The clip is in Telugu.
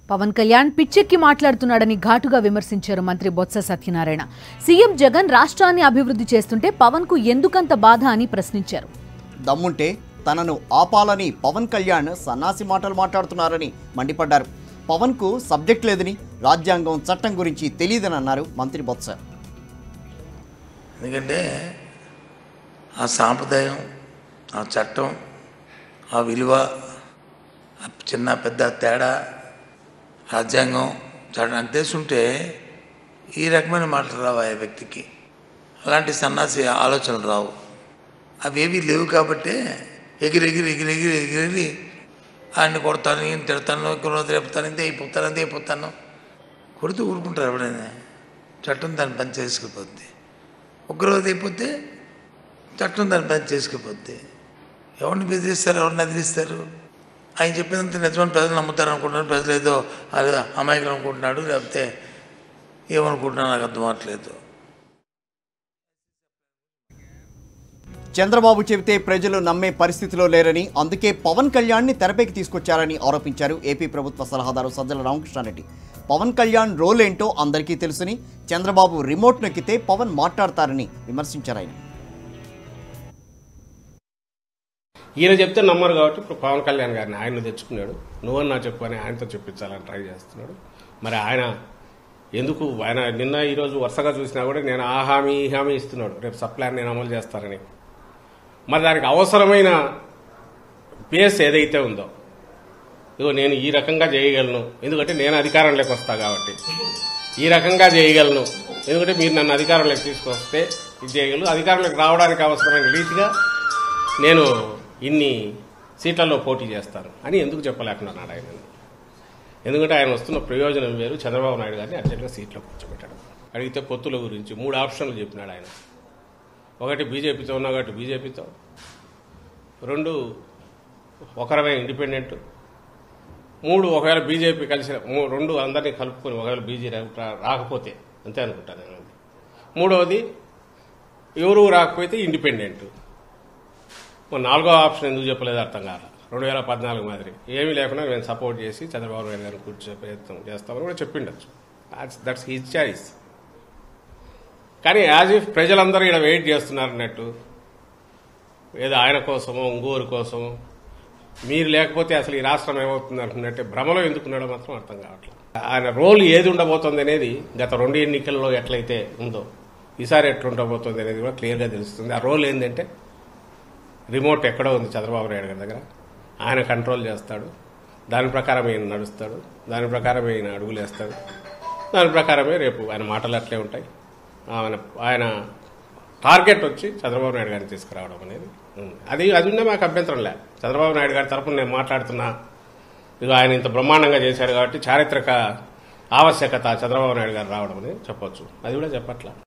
పవన్ కళ్యాణ్ పిచ్చెక్కి మాట్లాడుతున్నాడని ఘాటుగా విమర్శించారు మంత్రి బొత్స సత్యనారాయణ సీఎం జగన్ రాష్ట్రాన్ని అభివృద్ధి చేస్తుంటే పవన్ కు ఎందుకంత బాధ అని ప్రశ్నించారు దమ్ముంటే తనను ఆపాలని పవన్ కళ్యాణ్ సన్నాసి మాటలు మాట్లాడుతున్నారని మండిపడ్డారు పవన్కు సబ్జెక్ట్ లేదని రాజ్యాంగం చట్టం గురించి తెలియదని అన్నారు మంత్రి బొత్స ఎందుకంటే ఆ సాంప్రదాయం ఆ చట్టం ఆ విలువ ఆ చిన్న పెద్ద తేడా రాజ్యాంగం చట్టం అని తెలుసుంటే ఈ రకమైన మాటలు రావు ఆ వ్యక్తికి అలాంటి సన్నాసి ఆలోచనలు రావు అవేవి లేవు కాబట్టే ఎగిరి ఎగిరి ఎగిరి ఎగిరి ఎగిరి ఆయన్ని కొడతాను ఈయన తిడతాను ఇంకొక రేపుతాను ఇంతే అయిపోతాను అంతే అయిపోతాను కొడుతూ ఊరుకుంటారు ఎవడైనా చట్టం దాని పని చేసుకుపోద్ది ఒకరోజు అయిపోతే చట్టం దాని పని చేసుకుపోద్ది ఎవరిని బెదిరిస్తారు ఎవరిని ఎదిరిస్తారు ఆయన చెప్పినంత నిజమని ప్రజలు నమ్ముతారు అనుకుంటున్నారు ప్రజలు ఏదో అది అమాయకులు అనుకుంటున్నాడు లేకపోతే ఏమనుకుంటున్నా నాకు అర్థం అవ్వట్లేదు చంద్రబాబు చెబితే ప్రజలు నమ్మే పరిస్థితిలో లేరని అందుకే పవన్ కళ్యాణ్ని తెరపైకి తీసుకొచ్చారని ఆరోపించారు ఏపీ ప్రభుత్వ సలహాదారు సజ్జల రామకృష్ణారెడ్డి పవన్ కళ్యాణ్ రోల్ ఏంటో అందరికీ తెలుసుని చంద్రబాబు రిమోట్ నొక్కితే పవన్ మాట్లాడతారని విమర్శించారు ఆయన ఈయన చెప్తే నమ్మరు కాబట్టి ఇప్పుడు పవన్ కళ్యాణ్ గారిని ఆయన తెచ్చుకున్నాడు నువ్వన్నా చెప్పు అని ఆయనతో చెప్పించాలని ట్రై చేస్తున్నాడు మరి ఆయన ఎందుకు ఆయన నిన్న ఈరోజు వరుసగా చూసినా కూడా నేను ఆ హామీ ఈ హామీ ఇస్తున్నాడు రేపు సప్లాన్ నేను అమలు చేస్తానని మరి దానికి అవసరమైన బేస్ ఏదైతే ఉందో ఇదిగో నేను ఈ రకంగా చేయగలను ఎందుకంటే నేను అధికారంలోకి వస్తా కాబట్టి ఈ రకంగా చేయగలను ఎందుకంటే మీరు నన్ను అధికారంలోకి తీసుకొస్తే ఇది చేయగలను అధికారంలోకి రావడానికి అవసరమైన రీతిగా నేను ఇన్ని సీట్లలో పోటీ చేస్తాను అని ఎందుకు చెప్పలేకున్నాడు ఆయన ఎందుకంటే ఆయన వస్తున్న ప్రయోజనం వేరు చంద్రబాబు నాయుడు గారిని అర్జెంట్గా సీట్లో కూర్చోబెట్టాడు అడిగితే పొత్తుల గురించి మూడు ఆప్షన్లు చెప్పినాడు ఆయన ఒకటి బీజేపీతో ఉన్న ఒకటి బీజేపీతో రెండు ఒకరమే ఇండిపెండెంట్ మూడు ఒకవేళ బీజేపీ కలిసి మూ- రెండు అందరినీ కలుపుకొని ఒకవేళ బీజే రాకపోతే అంతే అనుకుంటాను నేను మూడవది ఎవరు రాకపోతే ఇండిపెండెంట్ మరి నాలుగో ఆప్షన్ ఎందుకు చెప్పలేదు అర్థం కాదు రెండు వేల పద్నాలుగు మాదిరి ఏమీ లేకుండా నేను సపోర్ట్ చేసి చంద్రబాబు నాయుడు గారిని కూర్చో ప్రయత్నం చేస్తామని కూడా చెప్పిండొచ్చు దట్స్ హిజ్ చాయిస్ కానీ యాజ్ ఇఫ్ ప్రజలందరూ ఇక్కడ వెయిట్ చేస్తున్నారు అన్నట్టు ఏదో ఆయన కోసమో ఇంకోరి కోసమో మీరు లేకపోతే అసలు ఈ రాష్ట్రం ఏమవుతుంది అనుకున్నట్టే భ్రమలో ఎందుకున్నాడో మాత్రం అర్థం కావట్లేదు ఆయన రోల్ ఏది ఉండబోతోంది అనేది గత రెండు ఎన్నికల్లో ఎట్లయితే ఉందో ఈసారి ఎట్లుండబోతోంది అనేది కూడా క్లియర్గా తెలుస్తుంది ఆ రోల్ ఏంటంటే రిమోట్ ఎక్కడో ఉంది చంద్రబాబు నాయుడు గారి దగ్గర ఆయన కంట్రోల్ చేస్తాడు దాని ప్రకారం ఈయన నడుస్తాడు దాని ప్రకారం ఈయన అడుగులు వేస్తాడు దాని ప్రకారమే రేపు ఆయన మాటలు అట్లే ఉంటాయి ఆయన ఆయన టార్గెట్ వచ్చి చంద్రబాబు నాయుడు గారిని తీసుకురావడం అనేది ఉంది. అది అది ఉండే మాకు అభ్యంతరం లే చంద్రబాబు నాయుడు గారి తరపున నేను మాట్లాడుతున్నా ఇక ఆయన ఇంత బ్రహ్మాండంగా చేశారు కాబట్టి చారిత్రక ఆవశ్యకత చంద్రబాబు నాయుడు గారు రావడం అనేది చెప్పొచ్చు అది కూడా చెప్పట్లా